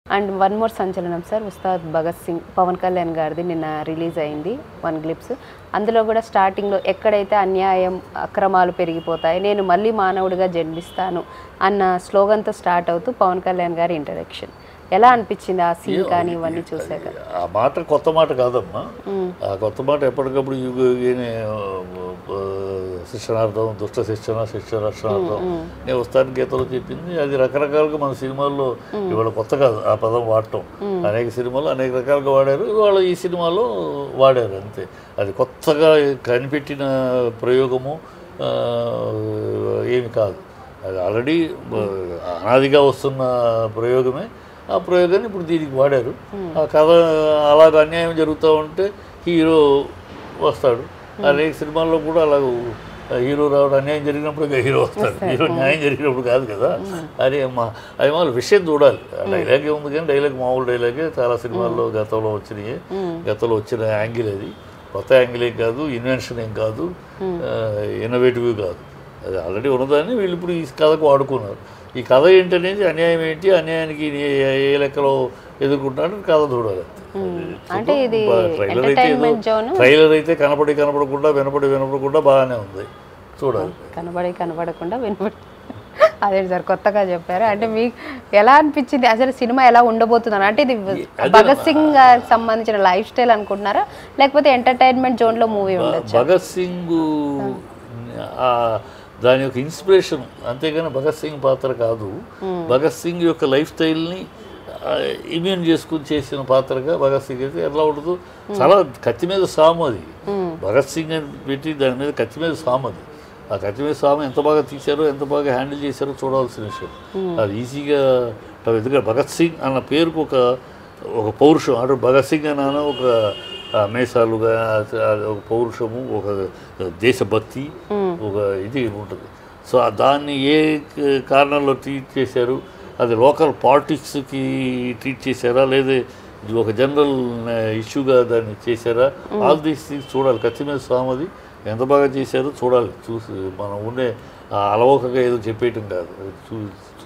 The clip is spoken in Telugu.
అండ్ వన్ మోర్ సంచలనం సార్ ఉస్తాద్ భగత్ సింగ్ పవన్ కళ్యాణ్ గారిది నిన్న రిలీజ్ అయింది వన్ గ్లిప్స్ అందులో కూడా స్టార్టింగ్లో ఎక్కడైతే అన్యాయం అక్రమాలు పెరిగిపోతాయి నేను మళ్ళీ మానవుడిగా జన్మిస్తాను అన్న స్లోగన్తో స్టార్ట్ అవుతూ పవన్ కళ్యాణ్ గారి ఇంట్రడక్షన్ ఎలా అనిపించింది ఆ సీన్ కానీ ఇవన్నీ చూసాక ఆ మాట కొత్త మాట కాదమ్మా ఆ కొత్త మాట ఎప్పటికప్పుడు యుగ యుగిని, ఆ, శిక్షణార్థం దుష్ట శిక్షణ శిక్ష రక్షణార్థం నేను వస్తాను గీతలో చెప్పింది అది రకరకాలుగా మన సినిమాల్లో ఇవాళ కొత్త కాదు ఆ పదం వాడటం అనేక సినిమాలు అనేక రకాలుగా వాడారు ఇవాళ ఈ సినిమాలో వాడారు అంతే అది కొత్తగా కనిపెట్టిన ప్రయోగము ఆ, ఏమి కాదు అది ఆల్రెడీ అనాదిగా వస్తున్న ప్రయోగమే ఆ ప్రయోగాన్ని ఇప్పుడు దీనికి వాడారు ఆ కథ అలాగ అన్యాయం జరుగుతూ ఉంటే హీరో వస్తాడు అనేక సినిమాల్లో కూడా అలాగ హీరో రావడం అన్యాయం జరిగినప్పుడు ఇక హీరో వస్తాడు హీరో న్యాయం జరిగినప్పుడు కాదు కదా అది మా అది మామూలు విషయం చూడాలి ఆ డైలాగ్ ఉంది కానీ డైలాగ్ మామూలు డైలాగే చాలా సినిమాల్లో గతంలో వచ్చినాయి గతంలో వచ్చిన యాంగిల్ అది కొత్త యాంగిల్ ఏం కాదు ఇన్వెన్షన్ ఏం కాదు ఇన్నోవేటివ్ కాదు అది ఆల్రెడీ ఉన్నదాన్ని వీళ్ళు ఇప్పుడు ఈ కథకు వాడుకున్నారు ఈ కథ ఏంటనేది అన్యాయం ఏంటి అన్యాయానికి ఏ- ఏ లెక్కలో ఎదుర్కొంటాడు కథ చూడాలి అంటే ఇది ట్రైలర్ అయితే ఏదో entertainment zone. ట్రైలర్ అయితే కనపడి కనపడకుండా వినపడి వినపడకుండా బాగానే ఉంది చూడాలి కనబడి కనబడకుండా వినబడి అదే సార్ కొత్తగా చెప్పారు అంటే మీకు ఎలా అనిపించింది అసలు సినిమా ఎలా ఉండబోతుంది అంటే ఇది భగత్ సింగ్ గారికి సంబంధించిన లైఫ్ స్టైల్ అనుకుంటున్నారా లేకపోతే ఎంటర్టైన్మెంట్ జోన్ లో మూవీ ఉండొచ్చు భగత్ సింగ్ ఆ దాని యొక్క ఇన్స్పిరేషన్ అంతేగాని భగత్ సింగ్ పాత్ర కాదు భగత్ సింగ్ యొక్క లైఫ్ స్టైల్ని ఇమ్యూన్ చేసుకుని చేసిన పాత్రగా భగత్ సింగ్ అయితే ఎలా ఉండదు చాలా కత్తి మీద సాము అది భగత్ సింగ్ అని పెట్టి దాని మీద కత్తి మీద సాము అది ఆ కత్తి మీద సాము ఎంత బాగా తీశారో ఎంత బాగా హ్యాండిల్ చేశారో చూడాల్సిన విషయం అది ఈజీగా ఎందుకంటే భగత్ సింగ్ అన్న పేరుకు ఒక ఒక పౌరుషం అంటే భగత్ సింగ్ అని అన్న ఒక ఆ, మేసాలుగా ఆ, ఒక పౌరుషము ఒక దేశభక్తి ఒక ఇది ఉంటుంది సో ఆ దాన్ని ఏ క- కారణంలో ట్రీట్ చేశారు అది లోకల్ పాలిటిక్స్కి ట్రీట్ చేశారా లేదా ఇది ఒక జనరల్ ఇష్యూగా దాన్ని చేశారా ఆల్ దీస్ థింగ్స్ చూడాలి కత్తి మీద సామది ఎంత బాగా చేశారో చూడాలి చూసి మనం ఉండే ఆ అలవోకగా ఏదో చెప్పేయటం కాదు అది చూ